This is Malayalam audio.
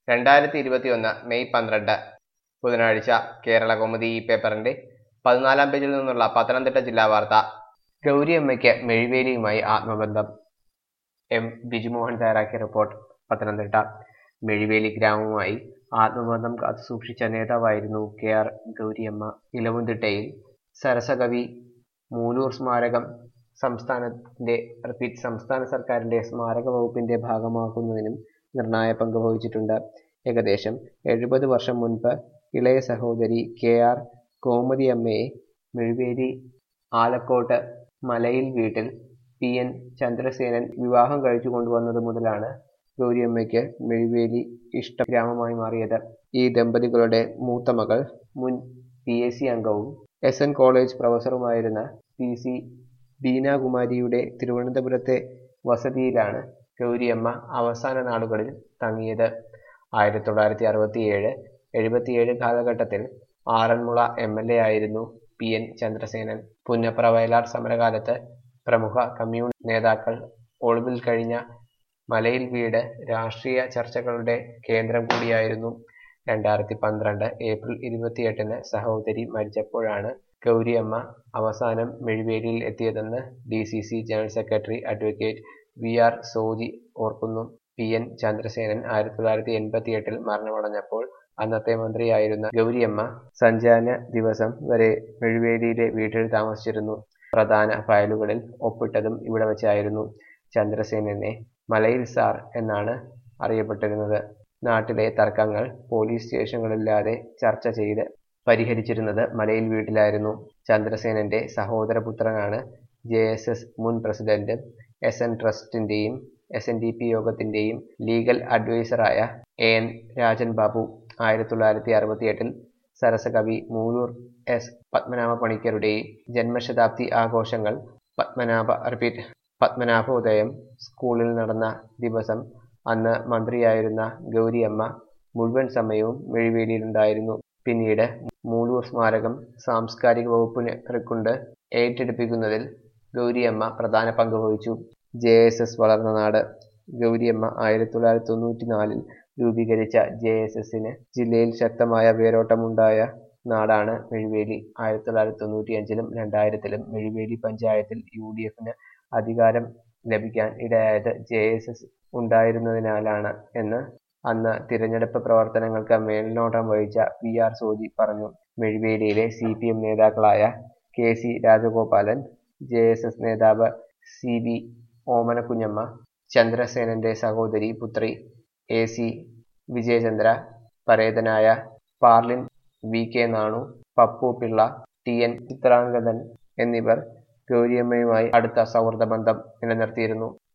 രണ്ടായിരത്തി ഇരുപത്തിയൊന്ന് മെയ് പന്ത്രണ്ട് ബുധനാഴ്ച കേരള കൗമുദി ഈ പേപ്പറിന്റെ പതിനാലാം പേജിൽ നിന്നുള്ള പത്തനംതിട്ട ജില്ലാ വാർത്ത ഗൗരിയമ്മയ്ക്ക് മെഴിവേലിയുമായി ആത്മബന്ധം എം ബിജുമോഹൻ തയ്യാറാക്കിയ റിപ്പോർട്ട് പത്തനംതിട്ട മെഴിവേലി ഗ്രാമവുമായി ആത്മബന്ധം കാത്തുസൂക്ഷിച്ച നേതാവായിരുന്നു കെ ആർ ഗൗരിയമ്മ ഇലവുംതിട്ടയിൽ സരസകവി മൂലൂർ സ്മാരകം സംസ്ഥാനത്തിന്റെ റിപ്പീറ്റ് സംസ്ഥാന സർക്കാരിന്റെ സ്മാരക വകുപ്പിന്റെ ഭാഗമാക്കുന്നതിനും നിർണായ പങ്ക് വഹിച്ചിട്ടുണ്ട് ഏകദേശം എഴുപത് വർഷം മുൻപ് ഇളയ സഹോദരി കെ ആർ കോമതിയമ്മയെ മെഴുവേലി ആലക്കോട്ട് മലയിൽ വീട്ടിൽ പി എൻ ചന്ദ്രസേനൻ വിവാഹം കഴിച്ചു കൊണ്ടുവന്നത് മുതലാണ് ഗൗരിയമ്മയ്ക്ക് മെഴുവേലി ഇഷ്ട ഗ്രാമമായി മാറിയത് ഈ ദമ്പതികളുടെ മൂത്ത മകൾ മുൻ പി എസ് സി അംഗവും എസ് എൻ കോളേജ് പ്രൊഫസറുമായിരുന്ന പി സി ബീനാകുമാരിയുടെ തിരുവനന്തപുരത്തെ വസതിയിലാണ് ഗൗരിയമ്മ അവസാന നാളുകളിൽ തങ്ങിയത് ആയിരത്തി തൊള്ളായിരത്തി അറുപത്തിയേഴ് എഴുപത്തിയേഴ് കാലഘട്ടത്തിൽ ആറന്മുള എം എൽ എ ആയിരുന്നു പി എൻ ചന്ദ്രസേനൻ പുന്നപ്ര വയലാർ സമരകാലത്ത് പ്രമുഖ കമ്മ്യൂൺ നേതാക്കൾ ഒളിവിൽ കഴിഞ്ഞ മലയിൽ വീട് രാഷ്ട്രീയ ചർച്ചകളുടെ കേന്ദ്രം കൂടിയായിരുന്നു രണ്ടായിരത്തി പന്ത്രണ്ട് ഏപ്രിൽ ഇരുപത്തിയെട്ടിന് സഹോദരി മരിച്ചപ്പോഴാണ് ഗൗരിയമ്മ അവസാനം മെഴുവേലിയിൽ എത്തിയതെന്ന് D C C general secretary advocate V R Soji ഓർക്കുന്നു പി എൻ ചന്ദ്രസേനൻ ആയിരത്തി തൊള്ളായിരത്തി എൺപത്തി എട്ടിൽ മരണമടഞ്ഞപ്പോൾ അന്നത്തെ മന്ത്രിയായിരുന്ന ഗൗരിയമ്മ സഞ്ചാന ദിവസം വരെ മെഴുവേലിയിലെ വീട്ടിൽ താമസിച്ചിരുന്നു പ്രധാന ഫയലുകളിൽ ഒപ്പിട്ടതും ഇവിടെ വെച്ചായിരുന്നു ചന്ദ്രസേനനെ മലയിൽ സാർ എന്നാണ് അറിയപ്പെട്ടിരുന്നത് നാട്ടിലെ തർക്കങ്ങൾ പോലീസ് സ്റ്റേഷനുകളില്ലാതെ ചർച്ച ചെയ്ത് പരിഹരിച്ചിരുന്നത് മലയിൽ വീട്ടിലായിരുന്നു ചന്ദ്രസേനന്റെ സഹോദരപുത്രനാണ് ജെ എസ് എസ് മുൻ പ്രസിഡന്റ് എസ് എൻ ട്രസ്റ്റിന്റെയും എസ് എൻ ഡി പി യോഗത്തിന്റെയും ലീഗൽ അഡ്വൈസറായ എ എൻ രാജൻ ബാബു ആയിരത്തി തൊള്ളായിരത്തി അറുപത്തി എട്ടിൽ സരസകവി മൂലൂർ എസ് പത്മനാഭ പണിക്കരുടെ ജന്മശതാബ്ദി ആഘോഷങ്ങൾ പത്മനാഭ റിപ്പീറ്റ് പത്മനാഭോദയം സ്കൂളിൽ നടന്ന ദിവസം അന്ന് മന്ത്രിയായിരുന്ന ഗൗരിയമ്മ മുഴുവൻ സമയവും മെഴുവേലിയിലുണ്ടായിരുന്നു പിന്നീട് മൂലൂർ സ്മാരകം സാംസ്കാരിക വകുപ്പിനെ കൊണ്ട് ഏറ്റെടുപ്പിക്കുന്നതിൽ ഗൗരിയമ്മ പ്രധാന പങ്ക് വഹിച്ചു ജെ എസ് എസ് വളർന്ന നാട് ഗൗരിയമ്മ ആയിരത്തി തൊള്ളായിരത്തി തൊണ്ണൂറ്റി നാലിൽ രൂപീകരിച്ച ജെ എസ് എസിന് ജില്ലയിൽ ശക്തമായ വേരോട്ടമുണ്ടായ നാടാണ് മെഴുവേലി ആയിരത്തി തൊള്ളായിരത്തി തൊണ്ണൂറ്റി അഞ്ചിലും രണ്ടായിരത്തിലും മെഴുവേലി പഞ്ചായത്തിൽ യു ഡി എഫിന് അധികാരം ലഭിക്കാൻ ഇടയായത് ജെ എസ് എസ് ഉണ്ടായിരുന്നതിനാലാണ് എന്ന് അന്ന് തിരഞ്ഞെടുപ്പ് പ്രവർത്തനങ്ങൾക്ക് മേൽനോട്ടം വഹിച്ച വി ആർ സോജി പറഞ്ഞു മെഴുവേലിയിലെ സി പി എം നേതാക്കളായ K C Rajagopalan J S S നേതാവ് സി വി ഓമനക്കുഞ്ഞമ്മ ചന്ദ്രസേനന്റെ സഹോദരി പുത്രി എ സി വിജയചന്ദ്ര പരേതനായ പാർലിൻ V K Nanu Pappu Pillai T N Chithrangathan എന്നിവർ ഗൗരിയമ്മയുമായി അടുത്ത സൗഹൃദ ബന്ധം നിലനിർത്തിയിരുന്നു